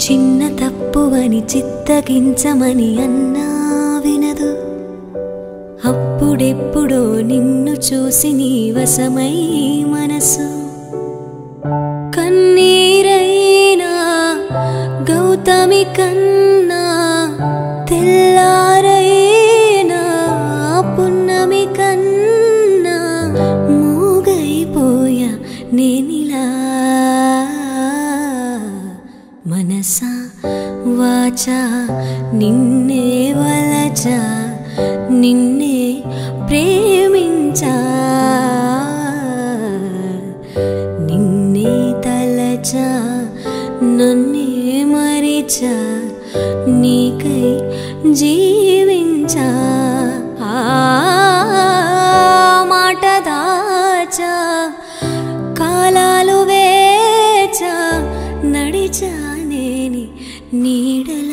చిన్న తప్పువని చిత్తగించమని అన్నా వినదు అప్పుడెప్పుడో నిన్ను చూసి నీ వశమై మనసు కన్నీరైనా గౌతమి కన్నా తెల్లారైనా పున్నమి కన్నా మూగైపోయా నేనిలా మనసా వాచా నిన్నే వలచా నిన్నే ప్రేమించా నిన్నే తలచా నన్నే మరిచా నీకై జీవించా ఆ మాట దాచా కాలాలు వేచా నడిచా నేని నీడల